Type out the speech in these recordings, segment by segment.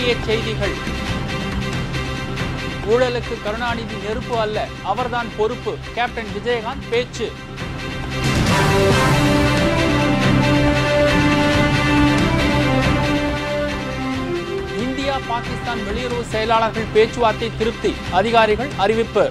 முக்கிய செய்திகள் ஊழலுக்கு கருணாநிதி நெருப்பு அல்ல அவர்தான் பொறுப்பு கேப்டன் விஜயகாந்த் பேச்சு இந்தியா பாகிஸ்தான் வெளியுறவு செயலாளர்கள் பேச்சுவார்த்தை திருப்தி அதிகாரிகள் அறிவிப்பு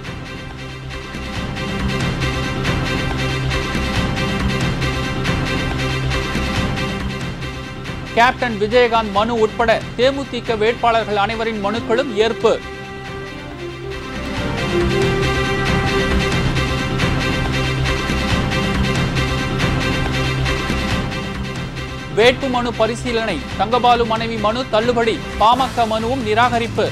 கேப்டன் விஜயகாந்த் மனு உட்பட தேமுதிக வேட்பாளர்கள் அனைவரின் மனுக்களும் ஏற்பு வேட்பு மனு பரிசீலனை தங்கபாலு மனைவி மனு தள்ளுபடி பாமக மனுவும் நிராகரிப்பு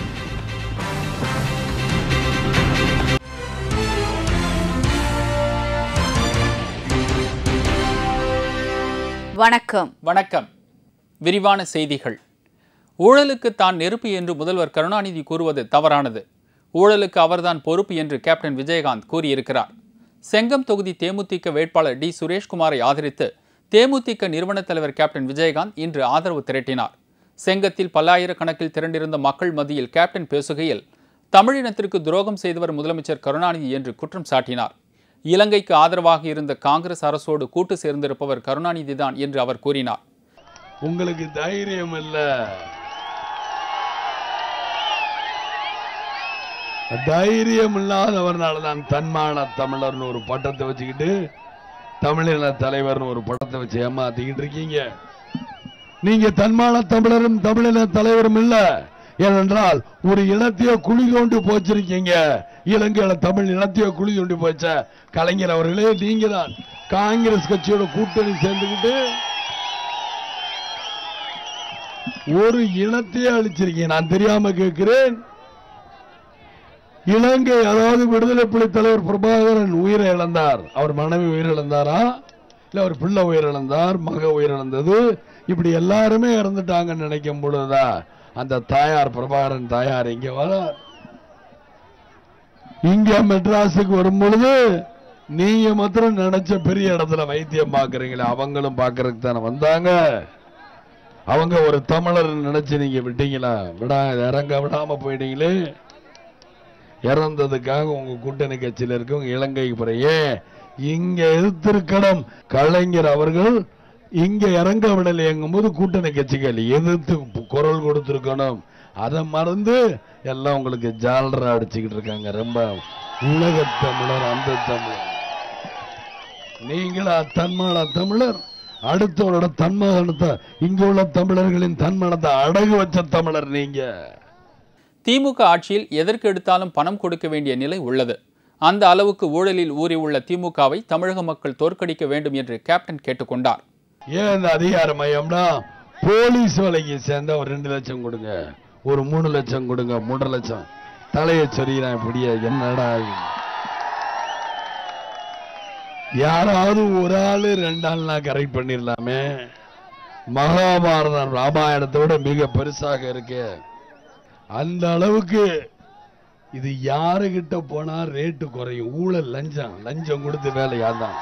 வணக்கம் வணக்கம் விரிவான செய்திகள் ஊழலுக்கு தான் நெருப்பு என்று முதல்வர் கருணாநிதி கூறுவது தவறானது ஊழலுக்கு அவர்தான் பொறுப்பு என்று கேப்டன் விஜயகாந்த் கூறியிருக்கிறார் செங்கம் தொகுதி தேமுதிக வேட்பாளர் டி சுரேஷ்குமாரை ஆதரித்து தேமுதிக நிறுவன தலைவர் கேப்டன் விஜயகாந்த் இன்று ஆதரவு திரட்டினார் செங்கத்தில் பல்லாயிரக்கணக்கில் திரண்டிருந்த மக்கள் மத்தியில் கேப்டன் பேசுகையில் தமிழினத்திற்கு துரோகம் செய்தவர் முதலமைச்சர் கருணாநிதி என்று குற்றம் சாட்டினார் இலங்கைக்கு ஆதரவாக இருந்த காங்கிரஸ் அரசோடு கூட்டு சேர்ந்திருப்பவர் கருணாநிதிதான் என்று அவர் கூறினார் உங்களுக்கு தைரியம் இல்ல தைரியம் இல்லாதவர்னால தான் தன்மான தமிழர்னு ஒரு பட்டத்தை வச்சுக்கிட்டு தமிழின தலைவர்னு ஒரு பட்டத்தை வச்சு ஏமாத்திக்கிட்டு இருக்கீங்க நீங்க தன்மான தமிழரும் தமிழின தலைவரும் இல்ல ஏனென்றால் ஒரு இனத்தையோ குழி தோண்டி போச்சிருக்கீங்க இலங்கையில தமிழ் இனத்தையோ குழி தோண்டி போச்ச கலைஞர் அவர்களே நீங்க தான் காங்கிரஸ் கட்சியோட கூட்டணி சேர்ந்துக்கிட்டு ஒரு இனத்தையே அழிச்சிருக்கீங்க நான் தெரியாம கேட்கிறேன் இலங்கை அதாவது விடுதலை புலி தலைவர் பிரபாகரன் உயிரை இழந்தார் அவர் மனைவி உயிரிழந்தாரா இல்ல அவர் பிள்ளை உயிரிழந்தார் மக உயிரிழந்தது இப்படி எல்லாருமே இறந்துட்டாங்கன்னு நினைக்கும் பொழுதா அந்த தாயார் பிரபாகரன் தாயார் இங்க வர இங்க மெட்ராஸுக்கு வரும் பொழுது நீங்க மாத்திரம் நினைச்ச பெரிய இடத்துல வைத்தியம் பாக்குறீங்களே அவங்களும் பாக்குறதுக்கு தானே வந்தாங்க அவங்க ஒரு தமிழர் நினைச்சு நீங்க விட்டீங்களா விடா இறங்க விடாம போயிட்டீங்களே இறந்ததுக்காக உங்க கூட்டணி கட்சியில இருக்கவங்க இலங்கைக்கு போற ஏன் இங்க எதிர்த்திருக்கணும் கலைஞர் அவர்கள் இங்க இறங்க விடலையங்கும் போது கூட்டணி கட்சிகள் எதிர்த்து குரல் கொடுத்திருக்கணும் அதை மறந்து எல்லாம் உங்களுக்கு ஜாலரா அடிச்சுக்கிட்டு இருக்காங்க ரொம்ப உலக தமிழர் அந்த தமிழர் நீங்களா தன்மான தமிழர் அடுத்தவரோட தன்மானத்தை இங்க உள்ள தமிழர்களின் தன்மானத்தை அடகு வச்ச தமிழர் நீங்க திமுக ஆட்சியில் எதற்கு எடுத்தாலும் பணம் கொடுக்க வேண்டிய நிலை உள்ளது அந்த அளவுக்கு ஊழலில் ஊறியுள்ள திமுகவை தமிழக மக்கள் தோற்கடிக்க வேண்டும் என்று கேப்டன் கேட்டுக்கொண்டார் ஏன் இந்த அதிகார மையம்னா போலீஸ் வேலைக்கு சேர்ந்த ஒரு ரெண்டு லட்சம் கொடுங்க ஒரு மூணு லட்சம் கொடுங்க மூன்றரை லட்சம் தலையை சொறிகிறான் இப்படியே என்னடா இது? யாராவது ஒரு ஆளு ரெண்டு ஆள்னா கரெக்ட் பண்ணிடலாமே மகாபாரதம் ராமாயணத்தை விட மிக பெருசாக இருக்கு அந்த அளவுக்கு இது யாருகிட்ட போனா ரேட்டு குறையும் ஊழல் லஞ்சம் லஞ்சம் கொடுத்து வேலையாதான்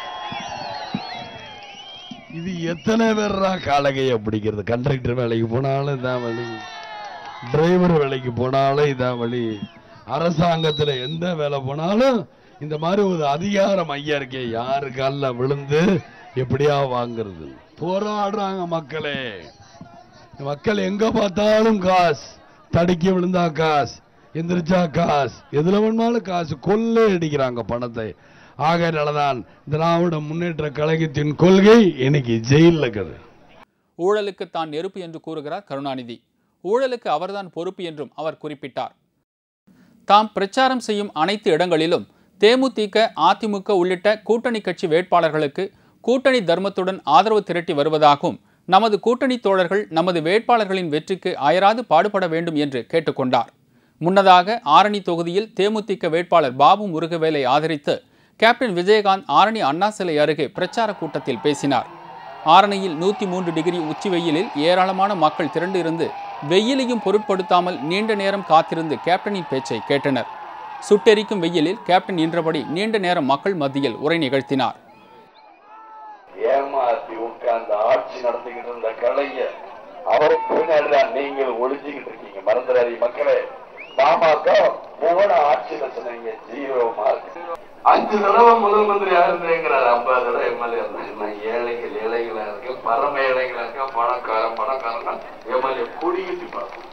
இது எத்தனை பேர்ரா காலகைய பிடிக்கிறது கண்டக்டர் வேலைக்கு போனாலும் இதான் வழி டிரைவர் வேலைக்கு போனாலும் இதான் வழி அரசாங்கத்துல எந்த வேலை போனாலும் இந்த மாதிரி ஒரு அதிகாரம் ஐயா இருக்கே யாரு காலில் விழுந்து எப்படியா வாங்குறது போராடுறாங்க மக்களே மக்கள் எங்க பார்த்தாலும் காசு தடுக்கி விழுந்தா காசு எந்திரிச்சா காசு எதுல வேணாலும் காசு கொள்ளை அடிக்கிறாங்க பணத்தை ஆகையினாலதான் திராவிட முன்னேற்ற கழகத்தின் கொள்கை இன்னைக்கு ஜெயில இருக்குது ஊழலுக்கு தான் நெருப்பு என்று கூறுகிறார் கருணாநிதி ஊழலுக்கு அவர்தான் பொறுப்பு என்றும் அவர் குறிப்பிட்டார் தாம் பிரச்சாரம் செய்யும் அனைத்து இடங்களிலும் தேமுதிக அதிமுக உள்ளிட்ட கூட்டணி கட்சி வேட்பாளர்களுக்கு கூட்டணி தர்மத்துடன் ஆதரவு திரட்டி வருவதாகவும் நமது கூட்டணி தோழர்கள் நமது வேட்பாளர்களின் வெற்றிக்கு அயராது பாடுபட வேண்டும் என்று கேட்டுக்கொண்டார் முன்னதாக ஆரணி தொகுதியில் தேமுதிக வேட்பாளர் பாபு முருகவேலை ஆதரித்து கேப்டன் விஜயகாந்த் ஆரணி அண்ணா சிலை அருகே பிரச்சார கூட்டத்தில் பேசினார் ஆரணியில் நூற்றி மூன்று டிகிரி உச்சி வெயிலில் ஏராளமான மக்கள் திரண்டு இருந்து வெயிலையும் பொருட்படுத்தாமல் நீண்ட நேரம் காத்திருந்து கேப்டனின் பேச்சை கேட்டனர் சுட்டெரிக்கும் வெயிலில் கேப்டன் நின்றபடி நீண்ட நேரம் மக்கள் மத்தியில் உரை நிகழ்த்தினார் ஏமாத்தி உட்கார்ந்து ஆட்சி நடத்திக்கிட்டு இருந்த கலைஞர் அவருக்கு பின்னாடி தான் நீங்கள் ஒளிஞ்சுக்கிட்டு இருக்கீங்க மறந்துடாதீங்க மக்களே பாமக மூணு ஆட்சியில சொன்னீங்க ஜீரோ மார்க் அஞ்சு தடவை முதல் மந்திரி இருந்தேங்கிறார் ஐம்பது தடவை எம்எல்ஏ இருந்தேன் ஏழைகள் ஏழைகளா இருக்கு பரம ஏழைகளா இருக்க பணக்காரன் பணக்காரன் எம்எல்ஏ குடிக்கிட்டு பார்ப்போம்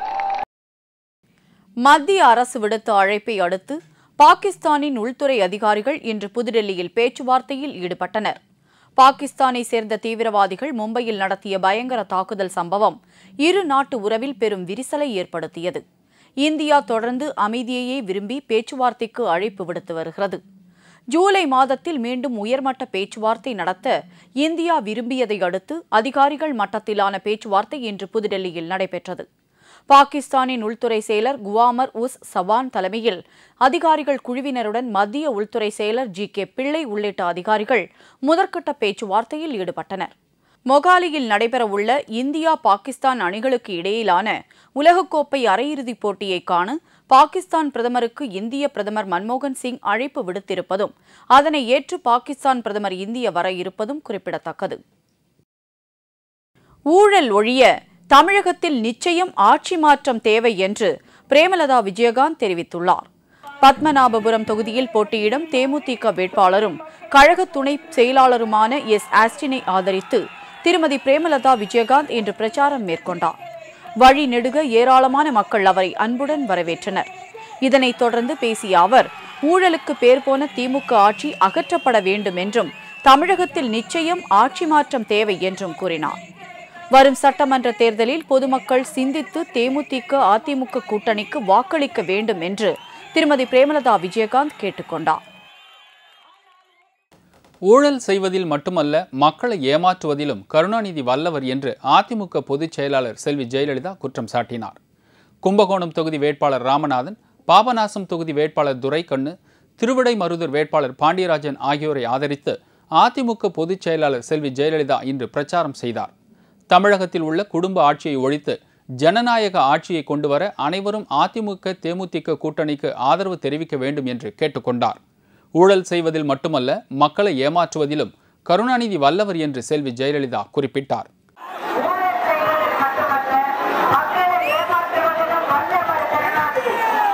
மத்திய அரசு விடுத்த அழைப்பை அடுத்து பாகிஸ்தானின் உள்துறை அதிகாரிகள் இன்று புதுடெல்லியில் பேச்சுவார்த்தையில் ஈடுபட்டனர் பாகிஸ்தானை சேர்ந்த தீவிரவாதிகள் மும்பையில் நடத்திய பயங்கர தாக்குதல் சம்பவம் இரு நாட்டு உறவில் பெரும் விரிசலை ஏற்படுத்தியது இந்தியா தொடர்ந்து அமைதியையே விரும்பி பேச்சுவார்த்தைக்கு அழைப்பு விடுத்து வருகிறது ஜூலை மாதத்தில் மீண்டும் உயர்மட்ட பேச்சுவார்த்தை நடத்த இந்தியா விரும்பியதை அடுத்து அதிகாரிகள் மட்டத்திலான பேச்சுவார்த்தை இன்று புதுடெல்லியில் நடைபெற்றது பாகிஸ்தானின் உள்துறை செயலர் குவாமர் உஸ் சவான் தலைமையில் அதிகாரிகள் குழுவினருடன் மத்திய உள்துறை செயலர் ஜி கே பிள்ளை உள்ளிட்ட அதிகாரிகள் முதற்கட்ட பேச்சுவார்த்தையில் ஈடுபட்டனர் மொகாலியில் நடைபெறவுள்ள இந்தியா பாகிஸ்தான் அணிகளுக்கு இடையிலான உலகக்கோப்பை அரையிறுதிப் போட்டியை காண பாகிஸ்தான் பிரதமருக்கு இந்திய பிரதமர் மன்மோகன் சிங் அழைப்பு விடுத்திருப்பதும் அதனை ஏற்று பாகிஸ்தான் பிரதமர் இந்திய வர இருப்பதும் குறிப்பிடத்தக்கது ஊழல் ஒழிய தமிழகத்தில் நிச்சயம் ஆட்சி மாற்றம் தேவை என்று பிரேமலதா விஜயகாந்த் தெரிவித்துள்ளார் பத்மநாபபுரம் தொகுதியில் போட்டியிடும் தேமுதிக வேட்பாளரும் கழக துணை செயலாளருமான எஸ் ஆஸ்டினை ஆதரித்து திருமதி பிரேமலதா விஜயகாந்த் இன்று பிரச்சாரம் மேற்கொண்டார் வழி நெடுக ஏராளமான மக்கள் அவரை அன்புடன் வரவேற்றனர் இதனைத் தொடர்ந்து பேசிய அவர் ஊழலுக்கு பேர் போன திமுக ஆட்சி அகற்றப்பட வேண்டும் என்றும் தமிழகத்தில் நிச்சயம் ஆட்சி மாற்றம் தேவை என்றும் கூறினார் வரும் சட்டமன்ற தேர்தலில் பொதுமக்கள் சிந்தித்து தேமுதிக அதிமுக கூட்டணிக்கு வாக்களிக்க வேண்டும் என்று திருமதி பிரேமலதா விஜயகாந்த் கேட்டுக்கொண்டார் ஊழல் செய்வதில் மட்டுமல்ல மக்களை ஏமாற்றுவதிலும் கருணாநிதி வல்லவர் என்று அதிமுக பொதுச் செயலாளர் செல்வி ஜெயலலிதா குற்றம் சாட்டினார் கும்பகோணம் தொகுதி வேட்பாளர் ராமநாதன் பாபநாசம் தொகுதி வேட்பாளர் துரைக்கண்ணு திருவிடைமருதூர் வேட்பாளர் பாண்டியராஜன் ஆகியோரை ஆதரித்து அதிமுக பொதுச் செயலாளர் செல்வி ஜெயலலிதா இன்று பிரச்சாரம் செய்தார் தமிழகத்தில் உள்ள குடும்ப ஆட்சியை ஒழித்து ஜனநாயக ஆட்சியை கொண்டுவர அனைவரும் அதிமுக தேமுதிக கூட்டணிக்கு ஆதரவு தெரிவிக்க வேண்டும் என்று கேட்டுக்கொண்டார் ஊழல் செய்வதில் மட்டுமல்ல மக்களை ஏமாற்றுவதிலும் கருணாநிதி வல்லவர் என்று செல்வி ஜெயலலிதா குறிப்பிட்டார் ஊழல் செய்வதில் மட்டுமல்ல மக்களை ஏமாற்றுவதிலும் வல்லவர் கருணாநிதி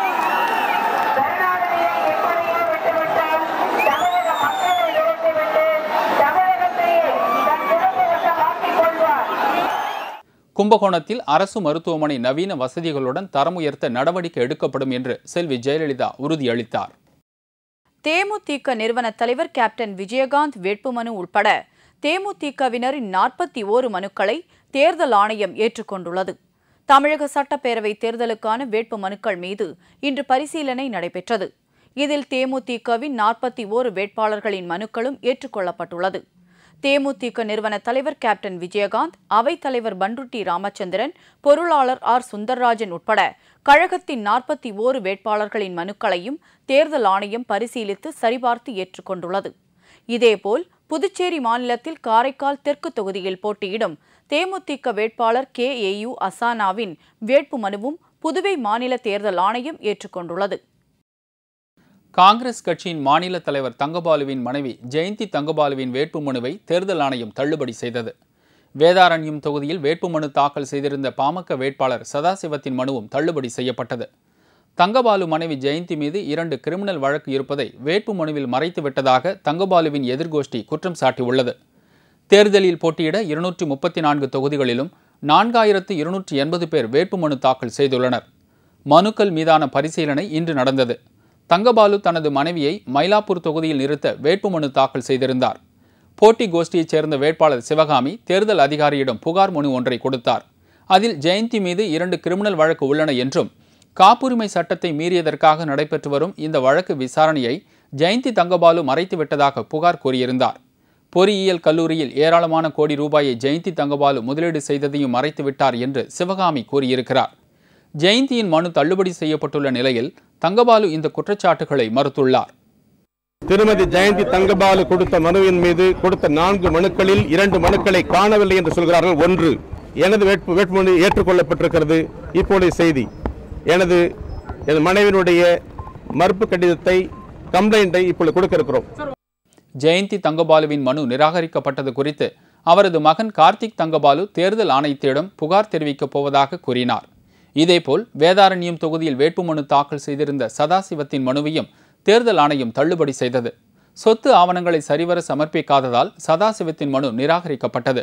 கருணாநிதியை எப்படியே விட்டுவிட்டு தமிழக மக்களை இழந்துவிட்டு தமிழகத்தையே தன் குடும்பத்தை மாற்றிக் கொள்வார் கும்பகோணத்தில் அரசு மருத்துவமனை நவீன வசதிகளுடன் தரம் உயர்த்த நடவடிக்கை எடுக்கப்படும் என்று செல்வி ஜெயலலிதா உறுதியளித்தார் தேமுதிக நிறுவன தலைவர் கேப்டன் விஜயகாந்த் வேட்புமனு உட்பட தேமுதிகவினரின் நாற்பத்தி ஓரு மனுக்களை தேர்தல் ஆணையம் ஏற்றுக்கொண்டுள்ளது தமிழக சட்டப்பேரவை தேர்தலுக்கான வேட்பு மனுக்கள் மீது இன்று பரிசீலனை நடைபெற்றது இதில் தேமுதிகவின் நாற்பத்தி ஓரு வேட்பாளர்களின் மனுக்களும் ஏற்றுக்கொள்ளப்பட்டுள்ளது தேமுதிக நிறுவன தலைவர் கேப்டன் விஜயகாந்த் அவைத் தலைவர் பண்ருட்டி ராமச்சந்திரன் பொருளாளர் ஆர் சுந்தர்ராஜன் உட்பட கழகத்தின் நாற்பத்தி ஓரு வேட்பாளர்களின் மனுக்களையும் தேர்தல் ஆணையம் பரிசீலித்து சரிபார்த்து ஏற்றுக்கொண்டுள்ளது இதேபோல் புதுச்சேரி மாநிலத்தில் காரைக்கால் தெற்கு தொகுதியில் போட்டியிடும் தேமுதிக வேட்பாளர் கே ஏயு அசானாவின் வேட்பு மனுவும் புதுவை மாநில தேர்தல் ஆணையம் ஏற்றுக்கொண்டுள்ளது காங்கிரஸ் கட்சியின் மாநில தலைவர் தங்கபாலுவின் மனைவி ஜெயந்தி தங்கபாலுவின் வேட்புமனுவை தேர்தல் ஆணையம் தள்ளுபடி செய்தது வேதாரண்யம் தொகுதியில் வேட்புமனு தாக்கல் செய்திருந்த பாமக வேட்பாளர் சதாசிவத்தின் மனுவும் தள்ளுபடி செய்யப்பட்டது தங்கபாலு மனைவி ஜெயந்தி மீது இரண்டு கிரிமினல் வழக்கு இருப்பதை வேட்புமனுவில் மறைத்து விட்டதாக தங்கபாலுவின் எதிர்கோஷ்டி குற்றம் சாட்டியுள்ளது தேர்தலில் போட்டியிட இருநூற்றி முப்பத்தி நான்கு தொகுதிகளிலும் நான்காயிரத்து இருநூற்றி எண்பது பேர் வேட்புமனு தாக்கல் செய்துள்ளனர் மனுக்கள் மீதான பரிசீலனை இன்று நடந்தது தங்கபாலு தனது மனைவியை மயிலாப்பூர் தொகுதியில் நிறுத்த வேட்புமனு தாக்கல் செய்திருந்தார் போட்டி கோஷ்டியைச் சேர்ந்த வேட்பாளர் சிவகாமி தேர்தல் அதிகாரியிடம் புகார் மனு ஒன்றை கொடுத்தார் அதில் ஜெயந்தி மீது இரண்டு கிரிமினல் வழக்கு உள்ளன என்றும் காப்புரிமை சட்டத்தை மீறியதற்காக நடைபெற்று வரும் இந்த வழக்கு விசாரணையை ஜெயந்தி தங்கபாலு மறைத்து விட்டதாக புகார் கூறியிருந்தார் பொறியியல் கல்லூரியில் ஏராளமான கோடி ரூபாயை ஜெயந்தி தங்கபாலு முதலீடு செய்ததையும் மறைத்து விட்டார் என்று சிவகாமி கூறியிருக்கிறார் ஜெயந்தியின் மனு தள்ளுபடி செய்யப்பட்டுள்ள நிலையில் தங்கபாலு இந்த குற்றச்சாட்டுகளை மறுத்துள்ளார் திருமதி ஜெயந்தி தங்கபாலு கொடுத்த மனுவின் மீது கொடுத்த நான்கு மனுக்களில் இரண்டு மனுக்களை காணவில்லை என்று சொல்கிறார்கள் ஒன்று எனது வேட்பு வேட்புமனு ஏற்றுக்கொள்ளப்பட்டிருக்கிறது இப்போதைய செய்தி எனது எனது மனைவியினுடைய மறுப்பு கடிதத்தை கம்ப்ளைண்டை இப்பொழுது கொடுக்க இருக்கிறோம் ஜெயந்தி தங்கபாலுவின் மனு நிராகரிக்கப்பட்டது குறித்து அவரது மகன் கார்த்திக் தங்கபாலு தேர்தல் ஆணையத்திடம் புகார் தெரிவிக்கப் போவதாக கூறினார் இதேபோல் வேதாரண்யம் தொகுதியில் வேட்புமனு தாக்கல் செய்திருந்த சதாசிவத்தின் மனுவையும் தேர்தல் ஆணையம் தள்ளுபடி செய்தது சொத்து ஆவணங்களை சரிவர சமர்ப்பிக்காததால் சதாசிவத்தின் மனு நிராகரிக்கப்பட்டது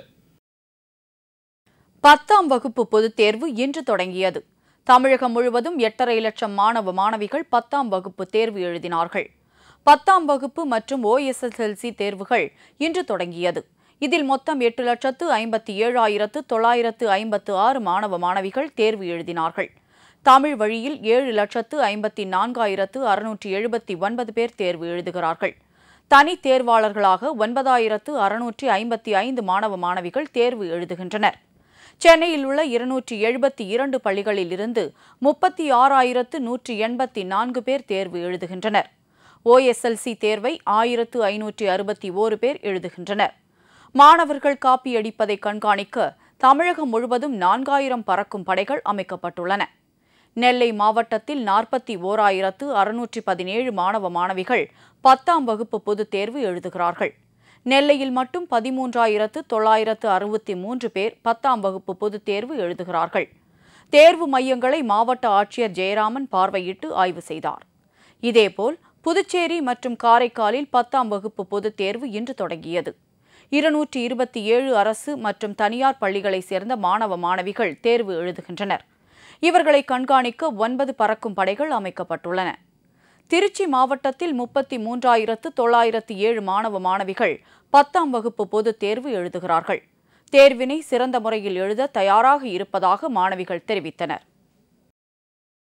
பத்தாம் வகுப்பு பொதுத் தேர்வு இன்று தொடங்கியது தமிழகம் முழுவதும் எட்டரை லட்சம் மாணவ மாணவிகள் பத்தாம் வகுப்பு தேர்வு எழுதினார்கள் பத்தாம் வகுப்பு மற்றும் ஓஎஸ்எஸ்எல்சி தேர்வுகள் இன்று தொடங்கியது இதில் மொத்தம் எட்டு லட்சத்து ஐம்பத்தி ஏழாயிரத்து தொள்ளாயிரத்து ஐம்பத்து ஆறு மாணவ மாணவிகள் தேர்வு எழுதினார்கள் தமிழ் வழியில் ஏழு லட்சத்து ஐம்பத்தி நான்காயிரத்து அறுநூற்றி எழுபத்தி ஒன்பது பேர் தேர்வு எழுதுகிறார்கள் தனி தேர்வாளர்களாக ஒன்பதாயிரத்து அறுநூற்றி ஐம்பத்தி ஐந்து மாணவ மாணவிகள் தேர்வு எழுதுகின்றனர் சென்னையில் உள்ள இருநூற்றி எழுபத்தி இரண்டு பள்ளிகளில் இருந்து முப்பத்தி ஆறாயிரத்து நூற்றி எண்பத்தி நான்கு பேர் தேர்வு எழுதுகின்றனர் ஓஎஸ்எல்சி தேர்வை ஆயிரத்து ஐநூற்றி அறுபத்தி ஓரு பேர் எழுதுகின்றனர் மாணவர்கள் காப்பியடிப்பதை கண்காணிக்க தமிழகம் முழுவதும் நான்காயிரம் பறக்கும் படைகள் அமைக்கப்பட்டுள்ளன நெல்லை மாவட்டத்தில் நாற்பத்தி ஓராயிரத்து அறுநூற்றி பதினேழு மாணவ மாணவிகள் பத்தாம் வகுப்பு பொதுத் தேர்வு எழுதுகிறார்கள் நெல்லையில் மட்டும் பதிமூன்றாயிரத்து தொள்ளாயிரத்து அறுபத்தி மூன்று பேர் பத்தாம் வகுப்பு பொதுத் தேர்வு எழுதுகிறார்கள் தேர்வு மையங்களை மாவட்ட ஆட்சியர் ஜெயராமன் பார்வையிட்டு ஆய்வு செய்தார் இதேபோல் புதுச்சேரி மற்றும் காரைக்காலில் பத்தாம் வகுப்பு பொதுத் தேர்வு இன்று தொடங்கியது இருநூற்றி இருபத்தி ஏழு அரசு மற்றும் தனியார் பள்ளிகளைச் சேர்ந்த மாணவ மாணவிகள் தேர்வு எழுதுகின்றனர் இவர்களை கண்காணிக்க ஒன்பது பறக்கும் படைகள் அமைக்கப்பட்டுள்ளன திருச்சி மாவட்டத்தில் முப்பத்தி மூன்றாயிரத்து தொள்ளாயிரத்து ஏழு மாணவ மாணவிகள் பத்தாம் வகுப்பு பொதுத் தேர்வு எழுதுகிறார்கள் தேர்வினை சிறந்த முறையில் எழுத தயாராக இருப்பதாக மாணவிகள் தெரிவித்தனர்